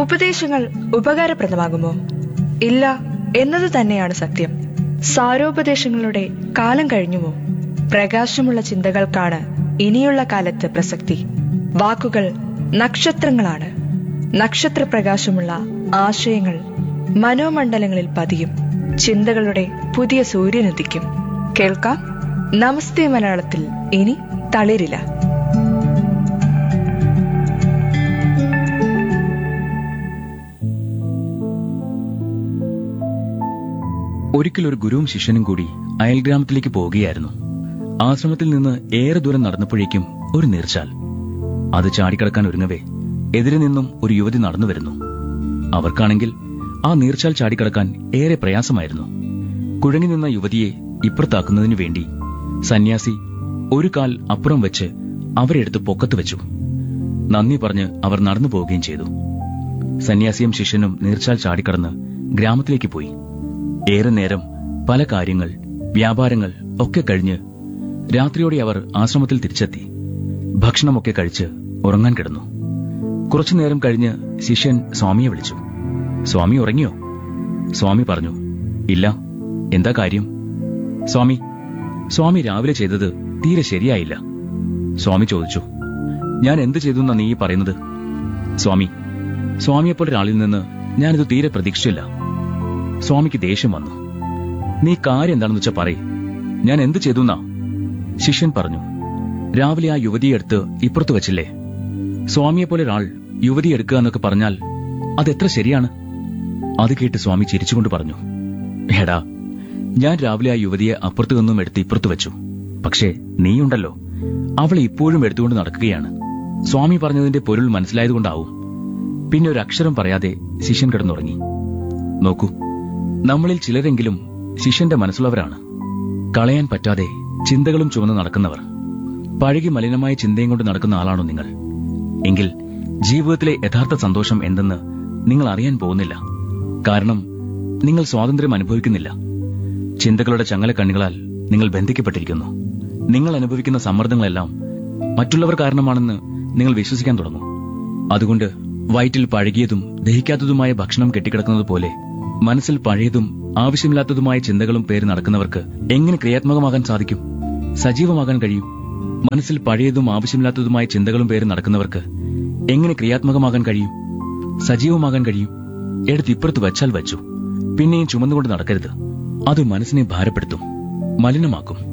ഉപദേശങ്ങൾ ഉപകാരപ്രദമാകുമോ ഇല്ല എന്നത് തന്നെയാണ് സത്യം സാരോപദേശങ്ങളുടെ കാലം കഴിഞ്ഞുമോ പ്രകാശമുള്ള ചിന്തകൾക്കാണ് ഇനിയുള്ള കാലത്ത് പ്രസക്തി വാക്കുകൾ നക്ഷത്രങ്ങളാണ് നക്ഷത്രപ്രകാശമുള്ള ആശയങ്ങൾ മനോമണ്ഡലങ്ങളിൽ പതിയും ചിന്തകളുടെ പുതിയ സൂര്യനുദിക്കും കേൾക്കാം നമസ്തേ മലയാളത്തിൽ ഇനി തളിരില്ല ഒരിക്കൽ ഒരു ഗുരുവും ശിഷ്യനും കൂടി അയൽഗ്രാമത്തിലേക്ക് പോവുകയായിരുന്നു ആശ്രമത്തിൽ നിന്ന് ഏറെ ദൂരം നടന്നപ്പോഴേക്കും ഒരു നീർച്ചാൽ അത് ചാടിക്കടക്കാൻ ഒരുങ്ങവേ എതിരെ നിന്നും ഒരു യുവതി നടന്നു വരുന്നു അവർക്കാണെങ്കിൽ ആ നീർച്ചാൽ ചാടിക്കടക്കാൻ ഏറെ പ്രയാസമായിരുന്നു കുഴങ്ങി നിന്ന യുവതിയെ ഇപ്പുറത്താക്കുന്നതിനു വേണ്ടി സന്യാസി ഒരു കാൽ അപ്പുറം വെച്ച് അവരെ എടുത്ത് പൊക്കത്ത് വെച്ചു നന്ദി പറഞ്ഞ് അവർ നടന്നു പോവുകയും ചെയ്തു സന്യാസിയും ശിഷ്യനും നീർച്ചാൽ ചാടിക്കടന്ന് ഗ്രാമത്തിലേക്ക് പോയി ഏറെ നേരം പല കാര്യങ്ങൾ വ്യാപാരങ്ങൾ ഒക്കെ കഴിഞ്ഞ് രാത്രിയോടെ അവർ ആശ്രമത്തിൽ തിരിച്ചെത്തി ഭക്ഷണമൊക്കെ കഴിച്ച് ഉറങ്ങാൻ കിടന്നു കുറച്ചു നേരം കഴിഞ്ഞ് ശിഷ്യൻ സ്വാമിയെ വിളിച്ചു സ്വാമി ഉറങ്ങിയോ സ്വാമി പറഞ്ഞു ഇല്ല എന്താ കാര്യം സ്വാമി സ്വാമി രാവിലെ ചെയ്തത് തീരെ ശരിയായില്ല സ്വാമി ചോദിച്ചു ഞാൻ എന്ത് ചെയ്തു എന്നാ നീ ഈ പറയുന്നത് സ്വാമി സ്വാമിയെപ്പോലെ ഒരാളിൽ നിന്ന് ഞാനിത് തീരെ പ്രതീക്ഷിച്ചില്ല സ്വാമിക്ക് ദേഷ്യം വന്നു നീ കാര്യം എന്താണെന്ന് വെച്ചാ പറയ് ഞാൻ എന്ത് ചെയ്തു എന്നാ ശിഷ്യൻ പറഞ്ഞു രാവിലെ ആ യുവതിയെ എടുത്ത് ഇപ്പുറത്ത് വെച്ചില്ലേ സ്വാമിയെപ്പോലെ ഒരാൾ യുവതി എടുക്കുക എന്നൊക്കെ പറഞ്ഞാൽ അതെത്ര ശരിയാണ് അത് കേട്ട് സ്വാമി ചിരിച്ചുകൊണ്ട് പറഞ്ഞു എടാ ഞാൻ രാവിലെ ആ യുവതിയെ അപ്പുറത്തു നിന്നും എടുത്ത് ഇപ്പുറത്ത് വെച്ചു പക്ഷേ നീയുണ്ടല്ലോ അവളെ ഇപ്പോഴും എടുത്തുകൊണ്ട് നടക്കുകയാണ് സ്വാമി പറഞ്ഞതിന്റെ പൊരുൾ മനസ്സിലായതുകൊണ്ടാവും പിന്നെ ഒരു അക്ഷരം പറയാതെ ശിഷ്യൻ കിടന്നുറങ്ങി നോക്കൂ നമ്മളിൽ ചിലരെങ്കിലും ശിഷ്യന്റെ മനസ്സുള്ളവരാണ് കളയാൻ പറ്റാതെ ചിന്തകളും ചുമന്ന് നടക്കുന്നവർ പഴകി മലിനമായ ചിന്തയും കൊണ്ട് നടക്കുന്ന ആളാണോ നിങ്ങൾ എങ്കിൽ ജീവിതത്തിലെ യഥാർത്ഥ സന്തോഷം എന്തെന്ന് നിങ്ങൾ അറിയാൻ പോകുന്നില്ല കാരണം നിങ്ങൾ സ്വാതന്ത്ര്യം അനുഭവിക്കുന്നില്ല ചിന്തകളുടെ ചങ്ങല കണ്ണികളാൽ നിങ്ങൾ ബന്ധിക്കപ്പെട്ടിരിക്കുന്നു നിങ്ങൾ അനുഭവിക്കുന്ന സമ്മർദ്ദങ്ങളെല്ലാം മറ്റുള്ളവർ കാരണമാണെന്ന് നിങ്ങൾ വിശ്വസിക്കാൻ തുടങ്ങും അതുകൊണ്ട് വയറ്റിൽ പഴകിയതും ദഹിക്കാത്തതുമായ ഭക്ഷണം കെട്ടിക്കിടക്കുന്നത് പോലെ മനസ്സിൽ പഴയതും ആവശ്യമില്ലാത്തതുമായ ചിന്തകളും പേര് നടക്കുന്നവർക്ക് എങ്ങനെ ക്രിയാത്മകമാകാൻ സാധിക്കും സജീവമാകാൻ കഴിയും മനസ്സിൽ പഴയതും ആവശ്യമില്ലാത്തതുമായ ചിന്തകളും പേര് നടക്കുന്നവർക്ക് എങ്ങനെ ക്രിയാത്മകമാകാൻ കഴിയും സജീവമാകാൻ കഴിയും എടുത്ത് ഇപ്പുറത്ത് വച്ചാൽ വച്ചു പിന്നെയും ചുമന്നുകൊണ്ട് നടക്കരുത് അത് മനസ്സിനെ ഭാരപ്പെടുത്തും മലിനമാക്കും